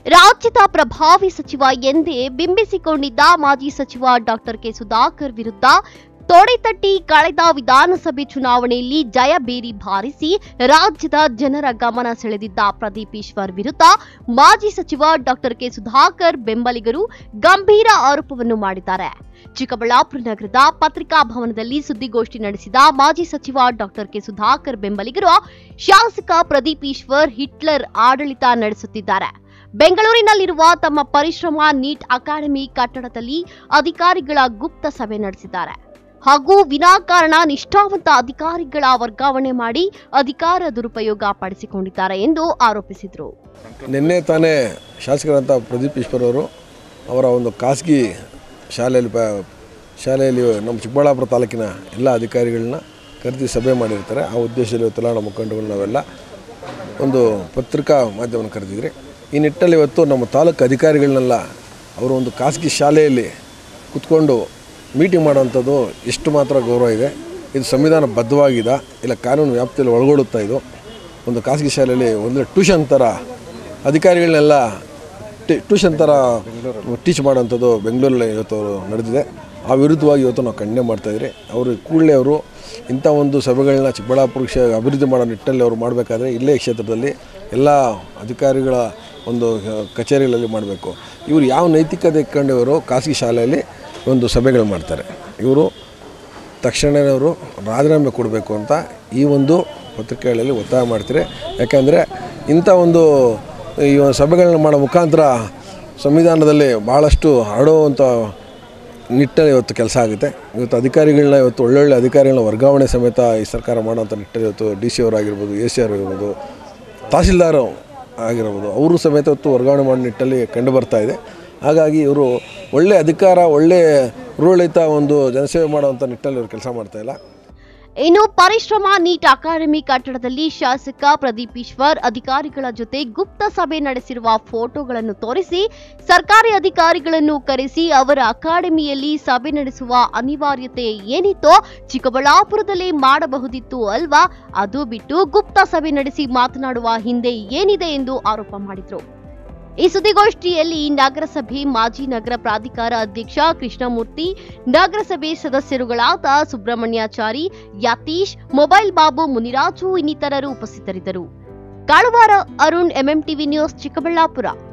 ರಾಜ್ಯದ ಪ್ರಭಾವಿ ಸಚಿವ ಎಂದೇ ಬಿಂಬಿಸಿಕೊಂಡಿದ್ದ ಮಾಜಿ ಸಚಿವ ಡಾಕ್ಟರ್ ಕೆ ಸುಧಾಕರ್ ವಿರುದ್ಧ ತೊಡೆತಟ್ಟಿ ಕಳೆದ ವಿಧಾನಸಭೆ ಚುನಾವಣೆಯಲ್ಲಿ ಜಯಬೇರಿ ಬಾರಿಸಿ ರಾಜ್ಯದ ಜನರ ಗಮನ ಸೆಳೆದಿದ್ದ ಪ್ರದೀಪ್ ಈಶ್ವರ್ ವಿರುದ್ಧ ಮಾಜಿ ಸಚಿವ ಡಾಕ್ಟರ್ ಕೆ ಸುಧಾಕರ್ ಬೆಂಬಲಿಗರು ಗಂಭೀರ ಆರೋಪವನ್ನು ಮಾಡಿದ್ದಾರೆ ಚಿಕ್ಕಬಳ್ಳಾಪುರ ನಗರದ ಪತ್ರಿಕಾ ಭವನದಲ್ಲಿ ಸುದ್ದಿಗೋಷ್ಠಿ ನಡೆಸಿದ ಮಾಜಿ ಸಚಿವ ಡಾಕ್ಟರ್ ಕೆ ಸುಧಾಕರ್ ಬೆಂಬಲಿಗರು ಶಾಸಕ ಪ್ರದೀಪ್ ಈಶ್ವರ್ ಹಿಟ್ಲರ್ ಆಡಳಿತ ನಡೆಸುತ್ತಿದ್ದಾರೆ ಬೆಂಗಳೂರಿನಲ್ಲಿರುವ ತಮ್ಮ ಪರಿಶ್ರಮ ನೀಟ್ ಅಕಾಡೆಮಿ ಕಟ್ಟಡದಲ್ಲಿ ಅಧಿಕಾರಿಗಳ ಗುಪ್ತ ಸಭೆ ನಡೆಸಿದ್ದಾರೆ ಹಾಗೂ ವಿನಾಕಾರಣ ನಿಷ್ಠಾವಂತ ಅಧಿಕಾರಿಗಳ ವರ್ಗಾವಣೆ ಮಾಡಿ ಅಧಿಕಾರ ದುರುಪಯೋಗ ಪಡಿಸಿಕೊಂಡಿದ್ದಾರೆ ಎಂದು ಆರೋಪಿಸಿದರು ನಿನ್ನೆ ತಾನೇ ಶಾಸಕರಂಥ ಪ್ರದೀಪ್ ಈಶ್ವರ್ ಅವರು ಅವರ ಒಂದು ಖಾಸಗಿ ಶಾಲೆಯಲ್ಲಿ ಪ ಶಾಲೆಯಲ್ಲಿ ನಮ್ಮ ಚಿಕ್ಕಬಳ್ಳಾಪುರ ತಾಲೂಕಿನ ಎಲ್ಲ ಅಧಿಕಾರಿಗಳನ್ನ ಕರೆದಿ ಸಭೆ ಮಾಡಿರ್ತಾರೆ ಆ ಉದ್ದೇಶದಲ್ಲಿ ಇವತ್ತೆಲ್ಲ ನಮ್ಮ ಮುಖಂಡಗಳು ನಾವೆಲ್ಲ ಒಂದು ಪತ್ರಿಕಾ ಮಾಧ್ಯಮವನ್ನು ಕರೆದಿದ್ರಿ ಈ ನಿಟ್ಟಲ್ಲಿ ಇವತ್ತು ನಮ್ಮ ತಾಲೂಕು ಅಧಿಕಾರಿಗಳನ್ನೆಲ್ಲ ಅವರು ಒಂದು ಖಾಸಗಿ ಶಾಲೆಯಲ್ಲಿ ಕುತ್ಕೊಂಡು ಮೀಟಿಂಗ್ ಮಾಡೋವಂಥದ್ದು ಎಷ್ಟು ಮಾತ್ರ ಗೌರವ ಇದೆ ಇದು ಸಂವಿಧಾನ ಬದ್ಧವಾಗಿದೆ ಇಲ್ಲ ಕಾನೂನು ವ್ಯಾಪ್ತಿಯಲ್ಲಿ ಒಳಗೊಳ್ಳುತ್ತಾ ಇದು ಒಂದು ಖಾಸಗಿ ಶಾಲೆಯಲ್ಲಿ ಒಂದು ಟ್ಯೂಷನ್ ಥರ ಅಧಿಕಾರಿಗಳನ್ನೆಲ್ಲ ಟಿ- ಟ್ಯೂಷನ್ ಥರ ಟೀಚ್ ಮಾಡೋವಂಥದ್ದು ಬೆಂಗಳೂರಲ್ಲಿ ಇವತ್ತು ಅವರು ನಡೆದಿದೆ ಆ ವಿರುದ್ಧವಾಗಿ ಇವತ್ತು ನಾವು ಖಂಡನೆ ಮಾಡ್ತಾಯಿದ್ರಿ ಅವರು ಕೂಡಲೇ ಅವರು ಇಂಥ ಒಂದು ಸಭೆಗಳನ್ನ ಚಿಕ್ಕಬಳ್ಳಾಪುರ ಕ್ಷೇ ಅಭಿವೃದ್ಧಿ ಮಾಡೋ ನಿಟ್ಟಲ್ಲಿ ಅವರು ಮಾಡಬೇಕಾದ್ರೆ ಇಲ್ಲೇ ಕ್ಷೇತ್ರದಲ್ಲಿ ಎಲ್ಲ ಅಧಿಕಾರಿಗಳ ಒಂದು ಅಹ್, ಕಚೇರಿಗಳಲ್ಲಿ ಮಾಡಬೇಕು ಇವರು ಯಾವ ನೈತಿಕತೆ ಇಟ್ಕೊಂಡಿವರು ಖಾಸಗಿ ಶಾಲೆಯಲ್ಲಿ ಒಂದು ಸಭೆಗಳು ಮಾಡ್ತಾರೆ ಇವರು ತಕ್ಷಣವೇ ಅವರು ರಾಜೀನಾಮೆ ಕೊಡಬೇಕು ಅಂತ ಈ ಒಂದು ಪತ್ರಿಕೆಗಳಲ್ಲಿ ಒತ್ತಾಯ ಮಾಡ್ತಾರೆ ಯಾಕೆಂದರೆ ಇಂಥ ಒಂದು ಈ ಒಂದು ಸಭೆಗಳನ್ನ ಮಾಡೋ ಮುಖಾಂತರ ಸಂವಿಧಾನದಲ್ಲಿ ಭಾಳಷ್ಟು ಹರಡುವಂಥ ನಿಟ್ಟಲ್ಲಿ ಇವತ್ತು ಕೆಲಸ ಆಗುತ್ತೆ ಇವತ್ತು ಅಧಿಕಾರಿಗಳನ್ನ ಇವತ್ತು ಒಳ್ಳೊಳ್ಳೆ ಅಧಿಕಾರಿಗಳನ್ನ ವರ್ಗಾವಣೆ ಸಮೇತ ಈ ಸರ್ಕಾರ ಮಾಡೋಂಥ ನಿಟ್ಟಲ್ಲಿ ಇವತ್ತು ಡಿ ಸಿ ಅವರಾಗಿರ್ಬೋದು ಎ ಸಿ ಆಗಿರ್ಬೋದು ತಹಸೀಲ್ದಾರ್ ಆಗಿರ್ಬೋದು ಅವರು ಸಮೇತ ಇವತ್ತು ವರ್ಗಾವಣೆ ಮಾಡೋ ನಿಟ್ಟಲ್ಲಿ ಕಂಡು ಬರ್ತಾ ಇದೆ ಹಾಗಾಗಿ ಇವರು ಒಳ್ಳೆ ಅಧಿಕಾರ ಒಳ್ಳೆ ರೂಢಿತ ಒಂದು ಜನಸೇವೆ ಮಾಡುವಂಥ ನಿಟ್ಟಲ್ಲಿ ಇವರು ಕೆಲಸ ಮಾಡ್ತಾ ಇಲ್ಲ ಇನ್ನು ಪರಿಶ್ರಮ ನೀಟ್ ಅಕಾಡೆಮಿ ಕಟ್ಟಡದಲ್ಲಿ ಶಾಸಕ ಪ್ರದೀಪ್ ಈಶ್ವರ್ ಅಧಿಕಾರಿಗಳ ಜೊತೆ ಗುಪ್ತ ಸಭೆ ನಡೆಸಿರುವ ಫೋಟೋಗಳನ್ನು ತೋರಿಸಿ ಸರ್ಕಾರಿ ಅಧಿಕಾರಿಗಳನ್ನು ಕರೆಸಿ ಅವರ ಅಕಾಡೆಮಿಯಲ್ಲಿ ಸಭೆ ನಡೆಸುವ ಅನಿವಾರ್ಯತೆ ಏನಿತ್ತೋ ಚಿಕ್ಕಬಳ್ಳಾಪುರದಲ್ಲಿ ಮಾಡಬಹುದಿತ್ತು ಅಲ್ವಾ ಅದು ಬಿಟ್ಟು ಗುಪ್ತ ಸಭೆ ನಡೆಸಿ ಮಾತನಾಡುವ ಹಿಂದೆ ಏನಿದೆ ಎಂದು ಆರೋಪ ಮಾಡಿದ್ರು ಈ ಸುದ್ದಿಗೋಷ್ಠಿಯಲ್ಲಿ ನಗರಸಭೆ ಮಾಜಿ ನಗರ ಪ್ರಾಧಿಕಾರ ಅಧ್ಯಕ್ಷ ಕೃಷ್ಣಮೂರ್ತಿ ನಗರಸಭೆ ಸದಸ್ಯರುಗಳಾದ ಸುಬ್ರಹ್ಮಣ್ಯಾಚಾರಿ ಯತೀಶ್ ಮೊಬೈಲ್ ಬಾಬು ಮುನಿರಾಜು ಇನ್ನಿತರರು ಉಪಸ್ಥಿತರಿದ್ದರು ಕಾಳುವಾರ ಅರುಣ್ ಎಂಎಂಟಿವಿ ನ್ಯೂಸ್ ಚಿಕ್ಕಬಳ್ಳಾಪುರ